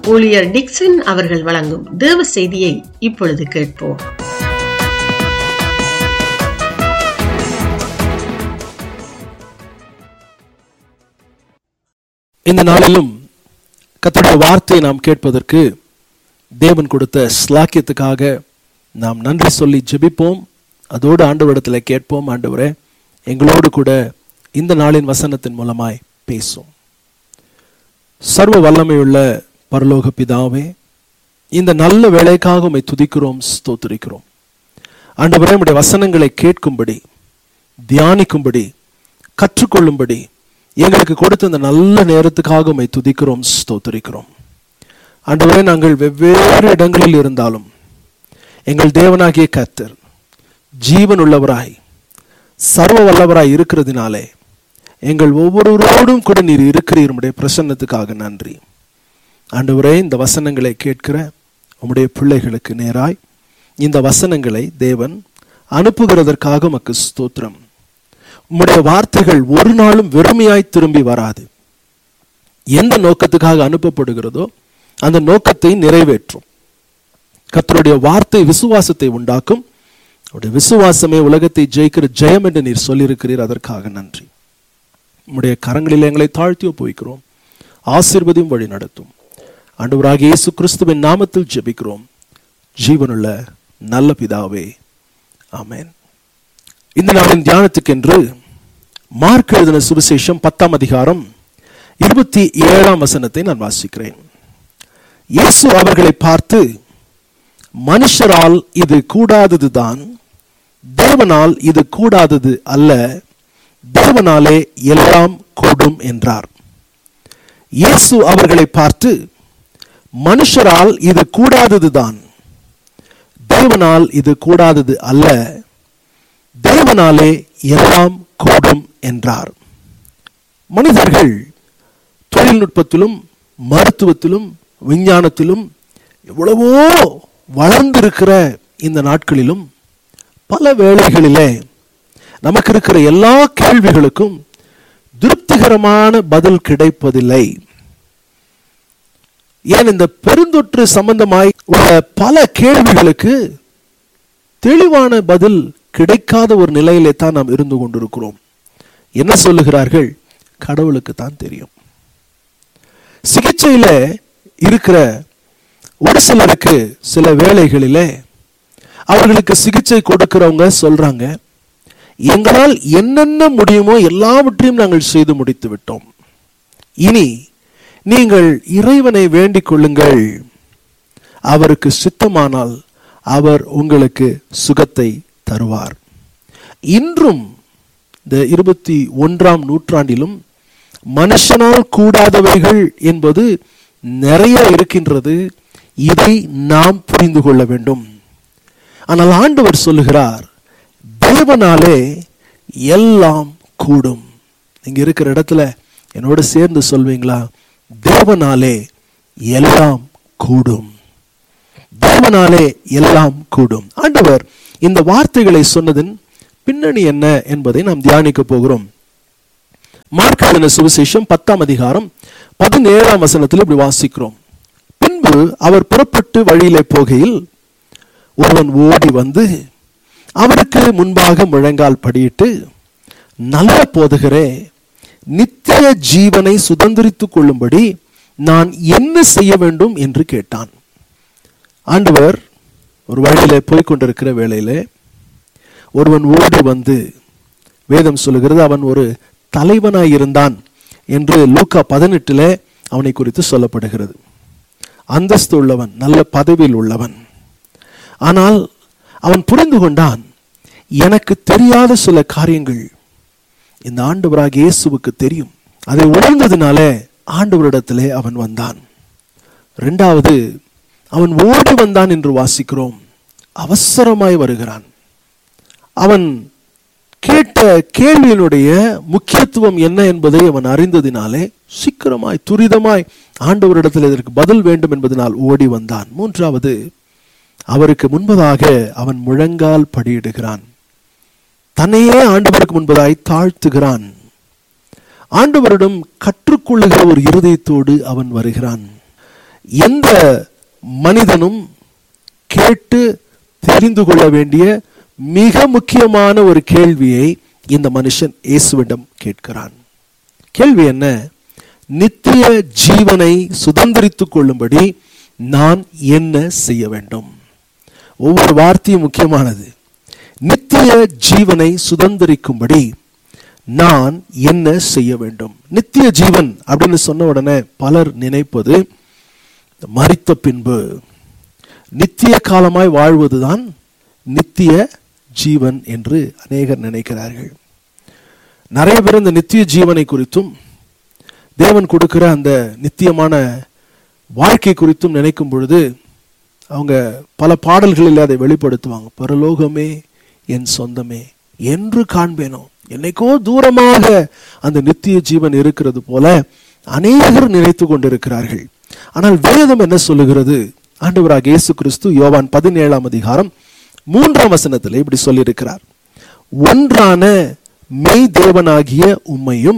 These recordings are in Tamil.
ஊழியர் டிக்சன் அவர்கள் வழங்கும் தேவ செய்தியை இப்பொழுது கேட்போம் இந்த நாளிலும் கர்த்தருடைய வார்த்தையை நாம் கேட்பதற்கு தேவன் கொடுத்த ஸ்லாக்கியத்துக்காக நாம் நன்றி சொல்லி ஜெபிப்போம் அதோடு ஆண்டவரிடத்தில் கேட்போம் ஆண்டவரே எங்களோடு கூட இந்த நாளின் வசனத்தின் மூலமாய் பேசும் சர்வ வல்லமையுள்ள பரலோக பிதாவே இந்த நல்ல வேலைக்காக உம்மை துதிக்கிறோம் ஸ்தோத்திரிக்கிறோம் ஆண்டவரே உம்முடைய வசனங்களை கேட்கும்படி தியானிக்கும்படி கற்றுக்கொள்ளும்படி எங்களுக்கு கொடுத்த இந்த நல்ல நேரத்துக்காக உம்மை துதிக்கிறோம் ஸ்தோத்திரிக்கிறோம் ஆண்டவரே நாங்கள் வெவ்வேறு இடங்களில் இருந்தாலும் எங்கள் தேவனாகிய கர்த்தர் ஜீவன் உள்ளவராய் சர்வ வல்லவராய் இருக்கிறதுனாலே எங்கள் ஒவ்வொருவரோடும் கூட நீர் இருக்கிறீர் உம்முடைய பிரசன்னத்துக்காக நன்றி ஆண்டவரே இந்த வசனங்களை கேட்கிற உம்முடைய பிள்ளைகளுக்கு நேராய் இந்த வசனங்களை தேவன் அனுப்புகிறதற்காக உமக்கு ஸ்தோத்திரம் உம்முடைய வார்த்தைகள் ஒரு நாளும் வெறுமையாய் திரும்பி வராது எந்த நோக்கத்துக்காக அனுப்பப்படுகிறதோ அந்த நோக்கத்தை நிறைவேற்றும் கர்த்தருடைய வார்த்தை விசுவாசத்தை உண்டாக்கும் அவருடைய விசுவாசமே உலகத்தை ஜெயிக்கிற ஜெயம் என்று நீர் சொல்லியிருக்கிறீர் அதற்காக நன்றி உம்முடைய கரங்களில் எங்களை தாழ்த்தி ஒப்புவிக்கிறோம் ஆசீர்வதியும் வழி நடத்தும் ஆண்டவராகிய இயேசு கிறிஸ்துவின் நாமத்தில் ஜெபிக்கிறோம் ஜீவனுள்ள நல்ல பிதாவே ஆமென் இந்த நாளின் தியானத்துக்கென்று மார்க் எழுதின சுவிசேஷம் பத்தாம் அதிகாரம் இருபத்தி ஏழாம் வசனத்தை நான் வாசிக்கிறேன் இயேசு அவர்களை பார்த்து மனுஷரால் இது கூடாததுதான் தேவனால் இது கூடாதது அல்ல தேவனாலே எல்லாம் கூடும் என்றார் இயேசு அவர்களை பார்த்து மனுஷரால் இது கூடாததுதான் தேவனால் இது கூடாதது அல்ல தேவனாலே எல்லாம் கூடும் என்றார் மனிதர்கள் தொழில்நுட்பத்திலும் மருத்துவத்திலும் விஞ்ஞானத்திலும் எவ்வளவோ வளர்ந்திருக்கிற இந்த நாட்களிலும் பல வேளைகளிலே நமக்கு இருக்கிற எல்லா கேள்விகளுக்கும் திருப்திகரமான பதில் கிடைப்பதில்லை ஏன் இந்த பெருந்தொற்று சம்பந்தமாய் உள்ள பல கேள்விகளுக்கு தெளிவான பதில் கிடைக்காத ஒரு நிலையிலே தான் நாம் இருந்து கொண்டிருக்கிறோம் என்ன சொல்லுகிறார்கள் கடவுளுக்கு தான் தெரியும் சிகிச்சையில இருக்கிற ஒரு சிலருக்கு சில வேளைகளிலே அவர்களுக்கு சிகிச்சை கொடுக்கிறவங்க சொல்றாங்க எங்களால் என்னென்ன முடியுமோ எல்லாவற்றையும் நாங்கள் செய்து முடித்து விட்டோம் இனி நீங்கள் இறைவனை வேண்டிக் கொள்ளுங்கள் அவருக்கு சித்தமானால் அவர் உங்களுக்கு சுகத்தை தருவார் இன்றும் இந்த இருபத்தி ஒன்றாம் நூற்றாண்டிலும் மனுஷனால் கூடாதவைகள் என்பது நிறைய இருக்கின்றது இதை நாம் புரிந்து கொள்ள வேண்டும் ஆனால் ஆண்டவர் சொல்லுகிறார் தேவனாலே எல்லாம் கூடும் நீங்க இருக்கிற இடத்துல என்னோட சேர்ந்து சொல்வீங்களா தேவனாலே எல்லாம் கூடும் தேவனாலே எல்லாம் கூடும் ஆண்டவர் இந்த வார்த்தைகளை சொன்னதன் பின்னணி என்ன என்பதை நாம் தியானிக்க போகிறோம் மார்க்கான சுவிசேஷம் பத்தாம் அதிகாரம் பதினேழாம் வசனத்தில் இப்படி வாசிக்கிறோம் பின்பு அவர் புறப்பட்டு வழியிலே போகையில் ஒருவன் ஓடி வந்து அவருக்கு முன்பாக முழங்கால் படியிட்டு நல்ல போதுகிறே நித்திய ஜீவனை சுதந்திரித்துக் கொள்ளும்படி நான் என்ன செய்ய வேண்டும் என்று கேட்டான் ஆண்டவர் ஒரு வழியில போய் கொண்டிருக்கிற வேளையிலே ஒருவன் ஓடி வந்து வேதம் சொல்லுகிறது அவன் ஒரு தலைவனாய் இருந்தான் என்று லூக்கா பதினெட்டுல அவனை குறித்து சொல்லப்படுகிறது அந்தஸ்து உள்ளவன் நல்ல பதவியில் உள்ளவன் ஆனால் அவன் புரிந்து கொண்டான் எனக்கு தெரியாத சில காரியங்கள் இந்த ஆண்டவராக இயேசுவுக்கு தெரியும் அதை உணர்ந்ததுனால ஆண்டவரிடத்திலே அவன் வந்தான் இரண்டாவது அவன் ஓடி வந்தான் என்று வாசிக்கிறோம் அவசரமாய் வருகிறான் அவன் கேட்ட கேள்வியினுடைய முக்கியத்துவம் என்ன என்பதை அவன் அறிந்ததினாலே சீக்கிரமாய் துரிதமாய் ஆண்டவரிடத்தில் இதற்கு பதில் வேண்டும் என்பதனால் ஓடி வந்தான் மூன்றாவது அவருக்கு முன்பதாக அவன் முழங்கால் படியிடுகிறான் தன்னையே ஆண்டவருக்கு முன்பதாய் தாழ்த்துகிறான் ஆண்டவரிடம் கற்றுக்கொள்ளுகிற ஒரு இருதயத்தோடு அவன் வருகிறான் எந்த மனிதனும் கேட்டு தெரிந்து கொள்ள வேண்டிய மிக முக்கியமான ஒரு கேள்வியை இந்த மனுஷன் இயேசுவிடம் கேட்கிறான் கேள்வி என்ன நித்திய ஜீவனை சுதந்திரித்துக் கொள்ளும்படி நான் என்ன செய்ய வேண்டும் ஒவ்வொரு வார்த்தையும் முக்கியமானது நித்திய ஜீவனை சுதந்திரிக்கும்படி நான் என்ன செய்ய வேண்டும் நித்திய ஜீவன் அப்படின்னு சொன்ன உடனே பலர் நினைப்பது மறித்த பின்பு நித்திய காலமாய் வாழ்வதுதான் நித்திய ஜீவன் என்று அநேகர் நினைக்கிறார்கள் நிறைய பேர் இந்த நித்திய ஜீவனை குறித்தும் தேவன் கொடுக்கிற அந்த நித்தியமான வாழ்க்கை குறித்தும் நினைக்கும் பொழுது அவங்க பல பாடல்களில் அதை வெளிப்படுத்துவாங்க பரலோகமே என் சொந்தமே என்று காண்பேனோ என்னைக்கோ தூரமாக அந்த நித்திய ஜீவன் இருக்கிறது போல அநேகர் நினைத்து கொண்டிருக்கிறார்கள் ஆனால் வேதம் என்ன சொல்லுகிறது ஆண்டவராக இயேசு கிறிஸ்து யோவான் பதினேழாம் அதிகாரம் மூன்றாம் வசனத்தில் இப்படி சொல்லியிருக்கிறார் ஒன்றான மெய் தேவனாகிய உம்மையும்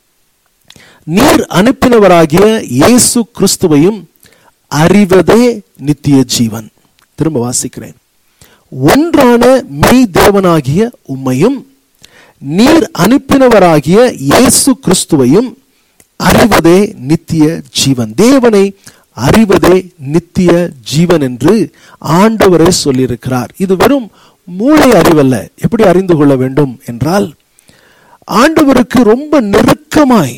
நீர் அனுப்பினவராகிய இயேசு கிறிஸ்துவையும் அறிவதே நித்திய ஜீவன் திரும்ப வாசிக்கிறேன் ஒன்றான மெய் தேவனாகிய உம்மையும் நீர் அனுப்பினவராகிய இயேசு கிறிஸ்துவையும் அறிவதே நித்திய ஜீவன் தேவனை அறிவதே நித்திய ஜீவன் என்று ஆண்டவரே சொல்லியிருக்கிறார் இது வெறும் மூளை அறிவல்ல எப்படி அறிந்து கொள்ள வேண்டும் என்றால் ஆண்டவருக்கு ரொம்ப நெருக்கமாய்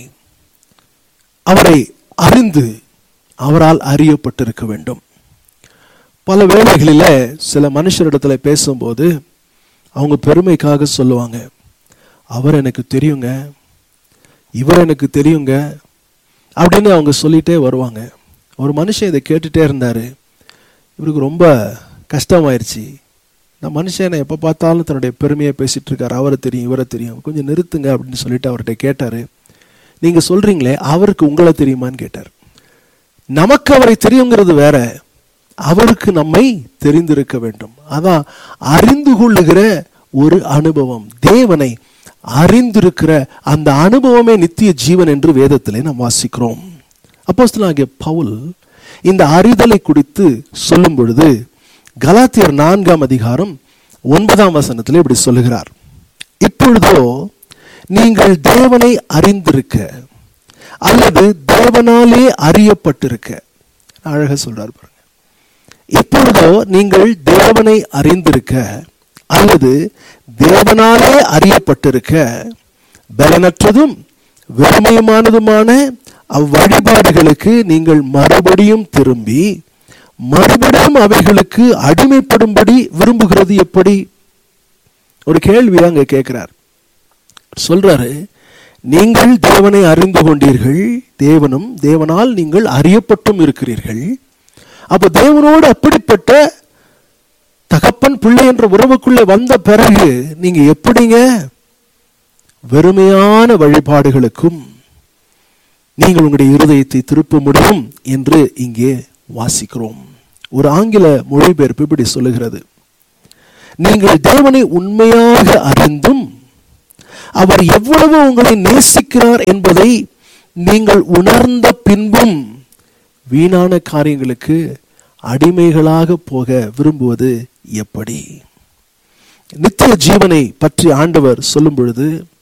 அவரை அறிந்து அவரால் அறியப்பட்டிருக்க வேண்டும் பல வேளைகளில் சில மனுஷரிடத்துல பேசும்போது அவங்க பெருமைக்காக சொல்லுவாங்க அவர் எனக்கு தெரியுங்க இவர் எனக்கு தெரியுங்க அப்படின்னு அவங்க சொல்லிட்டே வருவாங்க ஒரு மனுஷன் இதை கேட்டுட்டே இருந்தாரு இவருக்கு ரொம்ப கஷ்டமாயிருச்சு இந்த மனுஷன் எப்போ பார்த்தாலும் தன்னுடைய பெருமையை பேசிட்டு இருக்காரு அவரை தெரியும் இவரை தெரியும் கொஞ்சம் நிறுத்துங்க அப்படின்னு சொல்லிட்டு அவர்கிட்ட கேட்டாரு நீங்க சொல்றீங்களே அவருக்கு உங்களை தெரியுமான்னு கேட்டார் நமக்கு அவரை தெரியுங்கிறது வேற அவருக்கு நம்மை தெரிந்திருக்க வேண்டும் அதான் அறிந்து கொள்ளுகிற ஒரு அனுபவம் தேவனை அறிந்திருக்கிற அந்த அனுபவமே நித்திய ஜீவன் என்று வேதத்திலே நாம் வாசிக்கிறோம் அப்போஸ்தலனாகிய பவுல் இந்த அறிதலை குறித்து சொல்லும் பொழுது கலாத்தியர் நான்காம் அதிகாரம் ஒன்பதாம் வசனத்திலே இப்படி சொல்லுகிறார் இப்பொழுதோ நீங்கள் தேவனை அறிந்திருக்க அல்லது தேவனாலே அறியப்பட்டிருக்க அழகா சொல்றார் பாருங்க இப்பொழுதோ நீங்கள் தேவனை அறிந்திருக்க அல்லது தேவனாலே அறியப்பட்டிருக்க பலனற்றதும் வெறுமையுமானதுமான அவ்வழிபாடுகளுக்கு நீங்கள் மறுபடியும் திரும்பி மறுபடியும் அவைகளுக்கு அடிமைப்படும்படி விரும்புகிறது எப்படி ஒரு கேள்வி அங்க கேட்கிறார் சொல்றாரு நீங்கள் தேவனை அறிந்து கொண்டீர்கள் தேவனும் தேவனால் நீங்கள் அறியப்பட்டும் இருக்கிறீர்கள் அப்ப தேவனோடு அப்படிப்பட்ட தகப்பன் பிள்ளை என்ற உறவுக்குள்ளே வந்த பிறகு நீங்க எப்படிங்க வெறுமையான வழிபாடுகளுக்கும் நீங்கள் உங்களுடைய இருதயத்தை திருப்ப முடியும் என்று இங்கே வாசிக்கிறோம் ஒரு ஆங்கில மொழிபெயர்ப்பு இப்படி சொல்லுகிறது நீங்கள் தேவனை உண்மையாக அறிந்தும் அவர் எவ்வளவு உங்களை நேசிக்கிறார் என்பதை நீங்கள் உணர்ந்த பின்பும் வீணான காரியங்களுக்கு அடிமைகளாக போக விரும்புவது எப்படி நித்திய ஜீவனை பற்றி ஆண்டவர் சொல்லும் பொழுது